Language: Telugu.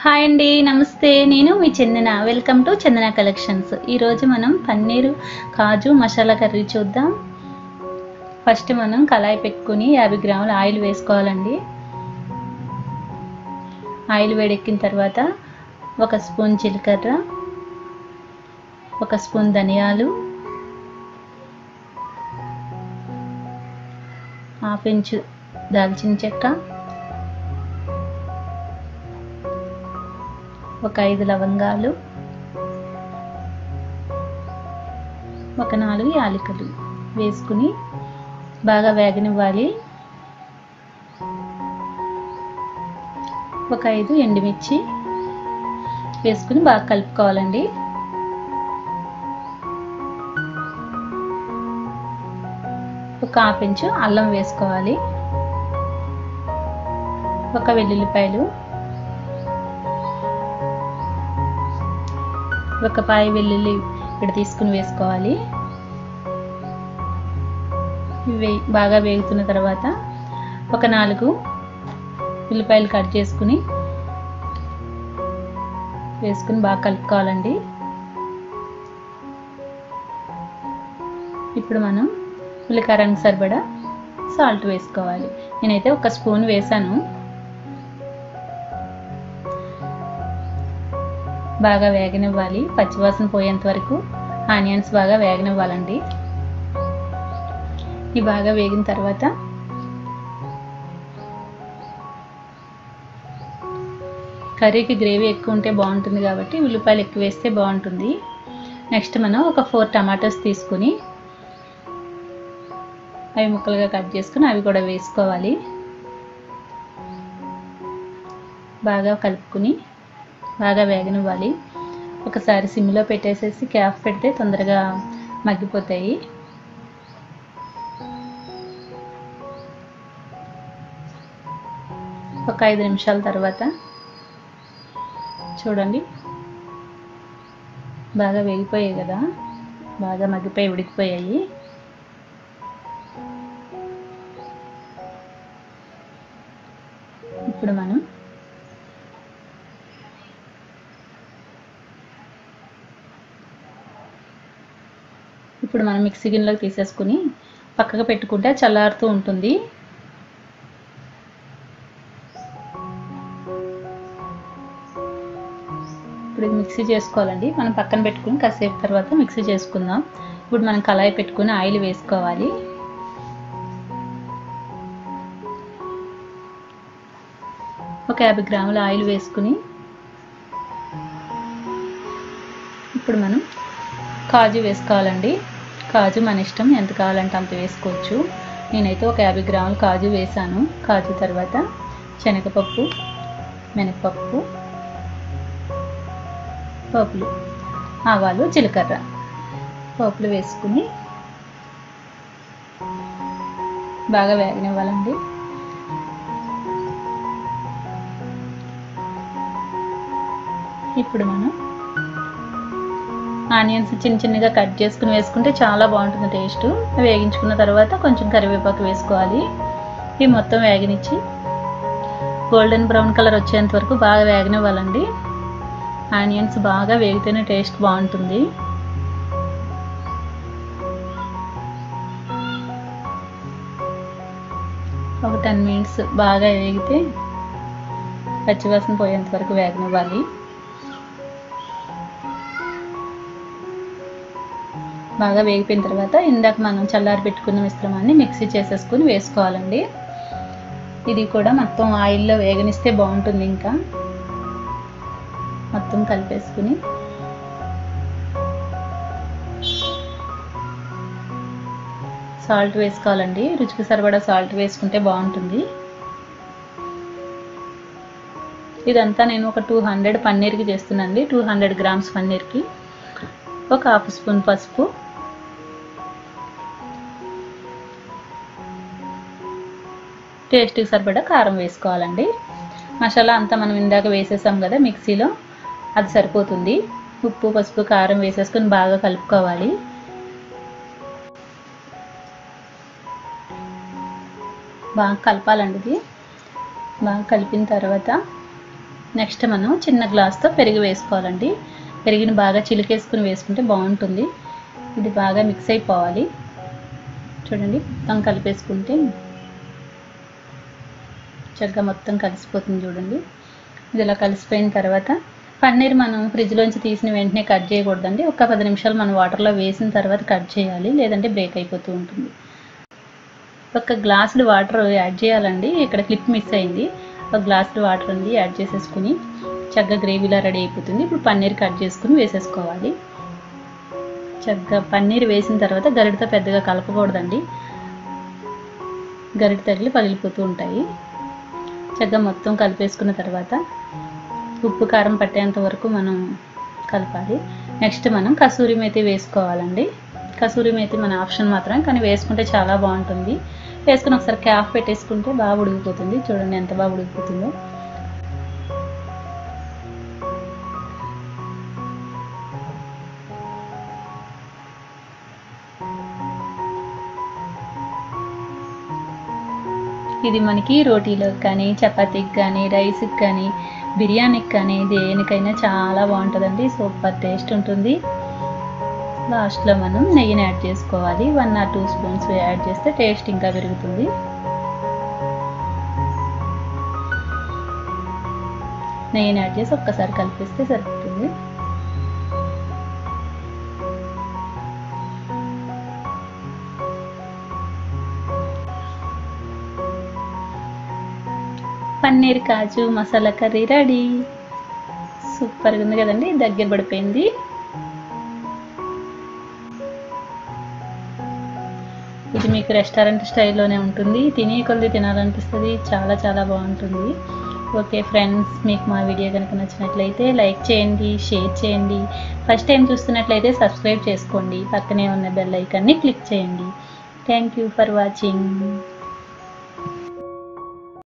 హాయ్ అండి నమస్తే నేను మీ Chandana welcome to Chandana collections ఈరోజు మనం పన్నీరు కాజు మసాలా కర్రీ చూద్దాం ఫస్ట్ మనం కళాయి పెట్టుకుని యాభై గ్రాముల ఆయిల్ వేసుకోవాలండి ఆయిల్ వేడెక్కిన తర్వాత ఒక స్పూన్ జీలకర్ర ఒక స్పూన్ ధనియాలు హాఫ్ ఇంచు దాల్చిన చెక్క ఒక ఐదు లవంగాలు ఒక నాలుగు యాలకులు వేసుకుని బాగా వేగనివ్వాలి ఒక ఐదు ఎండుమిర్చి వేసుకుని బాగా కలుపుకోవాలండి ఒక హాఫ్ ఇంచు అల్లం వేసుకోవాలి ఒక వెల్లుల్లిపాయలు ఒక పాయ వెల్లుల్లి ఇక్కడ తీసుకుని వేసుకోవాలి ఇవి బాగా వేగుతున్న తర్వాత ఒక నాలుగు ఉల్లిపాయలు కట్ చేసుకుని వేసుకుని బాగా కలుపుకోవాలండి ఇప్పుడు మనం ఉల్లికారానికి సరిపడా సాల్ట్ వేసుకోవాలి నేనైతే ఒక స్పూన్ వేసాను బాగా వేగనివ్వాలి పచ్చివాసన పోయేంత వరకు ఆనియన్స్ బాగా వేగనివ్వాలండి ఇవి బాగా వేగిన తర్వాత కర్రీకి గ్రేవీ ఎక్కువ ఉంటే బాగుంటుంది కాబట్టి ఉల్లిపాయలు ఎక్కువ వేస్తే బాగుంటుంది నెక్స్ట్ మనం ఒక ఫోర్ టమాటోస్ తీసుకుని అవి ముక్కలుగా కట్ చేసుకుని అవి కూడా వేసుకోవాలి బాగా కలుపుకుని బాగా వేగనివ్వాలి ఒకసారి సిమ్లో పెట్టేసేసి క్యాప్ పెడితే తొందరగా మగ్గిపోతాయి ఒక ఐదు నిమిషాల తర్వాత చూడండి బాగా వేగిపోయాయి కదా బాగా మగ్గిపోయి ఉడికిపోయాయి ఇప్పుడు మనం ఇప్పుడు మనం మిక్సీ గిన్నెలోకి తీసేసుకుని పక్కకు పెట్టుకుంటే చల్లారుతూ ఉంటుంది ఇప్పుడు ఇది మిక్సీ చేసుకోవాలండి మనం పక్కన పెట్టుకుని కాసేపు తర్వాత మిక్సీ చేసుకుందాం ఇప్పుడు మనం కళాయి పెట్టుకుని ఆయిల్ వేసుకోవాలి ఒక యాభై గ్రాముల ఆయిల్ వేసుకుని ఇప్పుడు మనం కాజు వేసుకోవాలండి కాజు మన ఇష్టం ఎంత కావాలంటే అంత వేసుకోవచ్చు నేనైతే ఒక యాభై గ్రాముల కాజు వేసాను కాజు తర్వాత శనగపప్పు మినపప్పు పప్పులు ఆవాలు జీలకర్ర పప్పులు వేసుకుని బాగా వేగనివ్వాలండి ఇప్పుడు మనం ఆనియన్స్ చిన్న చిన్నగా కట్ చేసుకుని వేసుకుంటే చాలా బాగుంటుంది టేస్ట్ వేగించుకున్న తర్వాత కొంచెం కరివేపాకు వేసుకోవాలి ఇవి మొత్తం వేగనిచ్చి గోల్డెన్ బ్రౌన్ కలర్ వచ్చేంత వరకు బాగా వేగనివ్వాలండి ఆనియన్స్ బాగా వేగితేనే టేస్ట్ బాగుంటుంది ఒక టెన్ మినిట్స్ బాగా వేగితే పచ్చివాసన పోయేంత వరకు వేగనివ్వాలి బాగా వేగిపోయిన తర్వాత ఇందాక మనం చల్లారి పెట్టుకున్న మిశ్రమాన్ని మిక్సీ చేసేసుకుని వేసుకోవాలండి ఇది కూడా మొత్తం ఆయిల్లో వేగనిస్తే బాగుంటుంది ఇంకా మొత్తం కలిపేసుకుని సాల్ట్ వేసుకోవాలండి రుచికి సరిపడా సాల్ట్ వేసుకుంటే బాగుంటుంది ఇదంతా నేను ఒక టూ హండ్రెడ్ పన్నీర్కి చేస్తున్నానండి టూ హండ్రెడ్ గ్రామ్స్ పన్నీర్కి ఒక హాఫ్ స్పూన్ పసుపు టేస్ట్కి సరిపడా కారం వేసుకోవాలండి మసాలా అంతా మనం ఇందాక వేసేసాం కదా మిక్సీలో అది సరిపోతుంది ఉప్పు పసుపు కారం వేసేసుకొని బాగా కలుపుకోవాలి బాగా కలపాలండి ఇది బాగా కలిపిన తర్వాత నెక్స్ట్ మనం చిన్న గ్లాస్తో పెరుగు వేసుకోవాలండి పెరుగుని బాగా చిలికేసుకుని వేసుకుంటే బాగుంటుంది ఇది బాగా మిక్స్ అయిపోవాలి చూడండి మొత్తం కలిపేసుకుంటే చక్కగా మొత్తం కలిసిపోతుంది చూడండి ఇది ఇలా కలిసిపోయిన తర్వాత పన్నీర్ మనం ఫ్రిడ్జ్లోంచి తీసిన వెంటనే కట్ చేయకూడదండి ఒక పది నిమిషాలు మనం వాటర్లో వేసిన తర్వాత కట్ చేయాలి లేదంటే బ్రేక్ అయిపోతూ ఉంటుంది ఒక గ్లాసులు వాటర్ యాడ్ చేయాలండి ఇక్కడ క్లిప్ మిస్ అయింది ఒక గ్లాసులు వాటర్ అండి యాడ్ చేసేసుకుని చక్కగా గ్రేవీలా రెడీ అయిపోతుంది ఇప్పుడు పన్నీర్ కట్ చేసుకుని వేసేసుకోవాలి చక్కగా పన్నీర్ వేసిన తర్వాత గరిటతో పెద్దగా కలపకూడదండి గరిట తగిలి పగిలిపోతూ ఉంటాయి చక్కగా మొత్తం కలిపేసుకున్న తర్వాత ఉప్పు కారం పట్టేంత వరకు మనం కలపాలి నెక్స్ట్ మనం కసూరి మేతి వేసుకోవాలండి కసూరి మేతి మన ఆప్షన్ మాత్రం కానీ వేసుకుంటే చాలా బాగుంటుంది వేసుకుని ఒకసారి క్యాప్ పెట్టేసుకుంటే బాగా ఉడికిపోతుంది చూడండి ఎంత బాగా ఉడికిపోతుందో ఇది మనకి రోటీలోకి కానీ చపాతీకి కానీ రైస్కి కానీ బిర్యానీకి కానీ దేనికైనా చాలా బాగుంటుందండి సూపర్ టేస్ట్ ఉంటుంది లాస్ట్లో మనం నెయ్యిని యాడ్ చేసుకోవాలి one or two spoons add చేస్తే టేస్ట్ ఇంకా పెరుగుతుంది నెయ్యిని యాడ్ చేసి ఒక్కసారి కలిపిస్తే సరిపోతుంది పన్నీర్ కాజు మసాలా కర్రీ రెడీ సూపర్గా ఉంది కదండి దగ్గర పడిపోయింది ఇది మీకు రెస్టారెంట్ స్టైల్లోనే ఉంటుంది తినే కొద్ది తినాలనిపిస్తుంది చాలా చాలా బాగుంటుంది ఓకే ఫ్రెండ్స్ మీకు మా వీడియో కనుక నచ్చినట్లయితే లైక్ చేయండి షేర్ చేయండి ఫస్ట్ టైం చూస్తున్నట్లయితే సబ్స్క్రైబ్ చేసుకోండి పక్కనే ఉన్న బెల్ ఐకాన్ని క్లిక్ చేయండి థ్యాంక్ యూ ఫర్ వాచింగ్